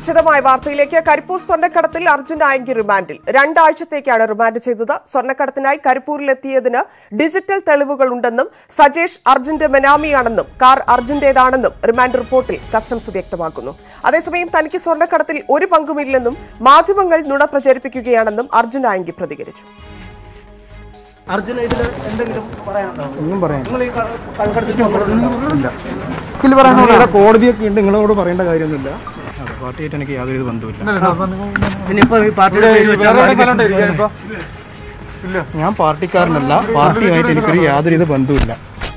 വിശദമായ വാർത്തയിലേക്ക് കരിപ്പൂർ സ്വർണ്ണക്കടത്തിൽ അർജുൻ ആയങ്കി റിമാൻഡിൽ രണ്ടാഴ്ചത്തേക്കാണ് റിമാൻഡ് ചെയ്തത് സ്വർണ്ണക്കടത്തിനായി കരിപ്പൂരിലെത്തിയതിന് ഡിജിറ്റൽ തെളിവുകൾ ഉണ്ടെന്നും സജേഷ് അർജുന്റെ മെനാമിയാണെന്നും കാർ അർജുന്റേതാണെന്നും റിമാൻഡ് റിപ്പോർട്ടിൽ കസ്റ്റംസ് വ്യക്തമാക്കുന്നു അതേസമയം തനിക്ക് സ്വർണ്ണക്കടത്തിൽ ഒരു പങ്കുമില്ലെന്നും മാധ്യമങ്ങൾ നുണ പ്രചരിപ്പിക്കുകയാണെന്നും അർജുൻ ആയങ്കി പ്രതികരിച്ചു അർജുന ഇതിൽ എന്തെങ്കിലും പറയാനുണ്ടോ ഒന്നും പറയാൻ നിങ്ങൾ ഈ ക- കള്ളക്കടത്തിൽ പങ്കെടുത്തിട്ടുണ്ടോ? ഇല്ല ഇവിടെ കോടതിയൊക്കെ ഉണ്ട് നിങ്ങളോട് പറയേണ്ട കാര്യമൊന്നുമില്ല അതെ പാർട്ടിയായിട്ട് എനിക്ക് യാതൊരു ബന്ധമില്ല ഇനിയിപ്പോ ഈ പാർട്ടിയുടെ പേര് വെച്ചാൽ ഞാൻ പാർട്ടിക്കാരനല്ല പാർട്ടിയുമായിട്ട് എനിക്കൊരു യാതൊരു ബന്ധവുമില്ല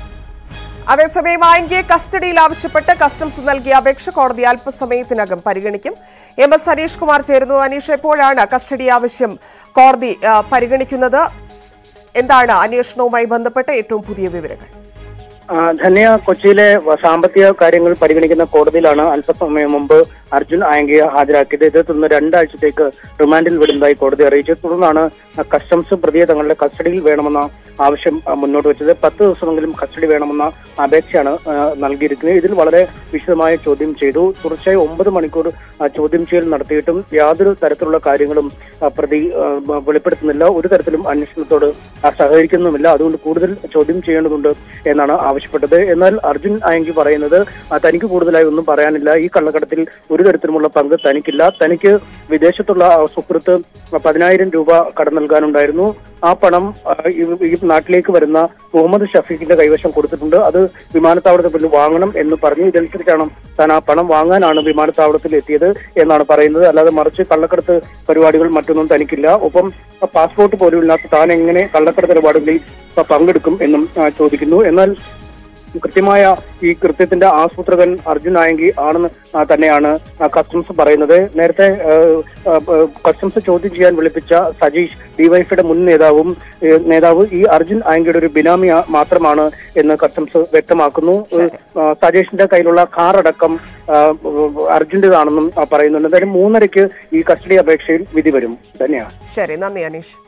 അതേസമയം ആയങ്കിയെ കസ്റ്റഡിയിൽ ആവശ്യപ്പെട്ട് കസ്റ്റംസ് നൽകിയ അപേക്ഷ കോടതി അല്പസമയത്തിനകം പരിഗണിക്കും എം എസ് ഹരീഷ് കുമാർ ചേരുന്നു അനീഷ് എപ്പോഴാണ് കസ്റ്റഡി ആവശ്യം കോടതി ആ, പരിഗണിക്കുന്നത് എന്താണ് അന്വേഷണവുമായി ബന്ധപ്പെട്ട ഏറ്റവും പുതിയ വിവരങ്ങൾ ആ, ധന്യ കൊച്ചിയിലെ സാമ്പത്തിക കാര്യങ്ങൾ പരിഗണിക്കുന്ന കോടതിയിലാണ് അല്പസമയം മുമ്പ് അർജുൻ ആയങ്കിയെ ഹാജരാക്കിയത് ഇതേ തുടർന്ന് രണ്ടാഴ്ചത്തേക്ക് റിമാൻഡിൽ വിടുന്നതായി കോടതി അറിയിച്ചു തുടർന്നാണ് കസ്റ്റംസ് പ്രതിയെ തങ്ങളുടെ കസ്റ്റഡിയിൽ വേണമെന്ന ആവശ്യം ആ, മുന്നോട്ട് വെച്ചത് പത്ത് ദിവസമെങ്കിലും കസ്റ്റഡി വേണമെന്ന അപേക്ഷയാണ് ആ, നൽകിയിരിക്കുന്നത് ഇതിൽ വളരെ വിശദമായ ചോദ്യം ചെയ്തു തുടർച്ചയായി ഒമ്പത് മണിക്കൂർ ആ, ചോദ്യം ചെയ്യൽ നടത്തിയിട്ടും യാതൊരു തരത്തിലുള്ള കാര്യങ്ങളും ആ, പ്രതി ആ, വെളിപ്പെടുത്തുന്നില്ല ഒരു തരത്തിലും അന്വേഷണത്തോട് ആ, സഹകരിക്കുന്നുമില്ല അതുകൊണ്ട് കൂടുതൽ ചോദ്യം ചെയ്യേണ്ടതുണ്ട് എന്നാണ് ആവശ്യപ്പെട്ടത് എന്നാൽ അർജുൻ ആയെങ്കിൽ പറയുന്നത് ആ, തനിക്ക് കൂടുതലായി ഒന്നും പറയാനില്ല ഈ കള്ളക്കടത്തിൽ ഒരു തരത്തിലുമുള്ള പങ്ക് തനിക്കില്ല തനിക്ക് വിദേശത്തുള്ള ആ, സുഹൃത്ത് പതിനായിരം രൂപ കടം നൽകാനുണ്ടായിരുന്നു ആ പണം ആ, ഈ- ഈ നാട്ടിലേക്ക് വരുന്ന മുഹമ്മദ് ഷഫീഖിന്റെ കൈവശം കൊടുത്തിട്ടുണ്ട് അത് വിമാനത്താവളത്തിൽ പോയി വാങ്ങണം എന്ന് പറഞ്ഞു ഇതനുസരിച്ചാണ് താൻ ആ പണം വാങ്ങാനാണ് വിമാനത്താവളത്തിൽ എത്തിയത് എന്നാണ് പറയുന്നത് അല്ലാതെ മറിച്ച് കള്ളക്കടത്ത് പരിപാടികൾ മറ്റൊന്നും തനിക്കില്ല ഒപ്പം പാസ്പോർട്ട് പോലും ഇല്ലാത്ത താൻ എങ്ങനെ കള്ളക്കടത്ത് പരിപാടികളിൽ പങ്കെടുക്കും എന്നും ആ, ചോദിക്കുന്നു എന്നാൽ കൃത്യമായ ഈ കൃത്യത്തിന്റെ ആസൂത്രകൻ അർജുൻ ആയെങ്കിൽ ആണെന്ന് ആ, തന്നെയാണ് ആ, കസ്റ്റംസ് പറയുന്നത് നേരത്തെ ആ, ആ, ആ, കസ്റ്റംസ് ചോദ്യം ചെയ്യാൻ വിളിപ്പിച്ച സജീഷ് ഡിവൈഫിയുടെ മുൻ നേതാവും ഏ, നേതാവ് ഈ അർജുൻ ആയെങ്കിയുടെ ഒരു ബിനാമി ആ- മാത്രമാണ് എന്ന് കസ്റ്റംസ് വ്യക്തമാക്കുന്നു ആ, സജീഷിന്റെ കയ്യിലുള്ള കാർ അടക്കം ആ, അർജുന്റേതാണെന്നും ആ, പറയുന്നുണ്ട് എന്തായാലും മൂന്നരയ്ക്ക് ഈ കസ്റ്റഡി അപേക്ഷയിൽ വിധി വരും തന്നെയാണ് ശരി നന്ദി അനീഷ്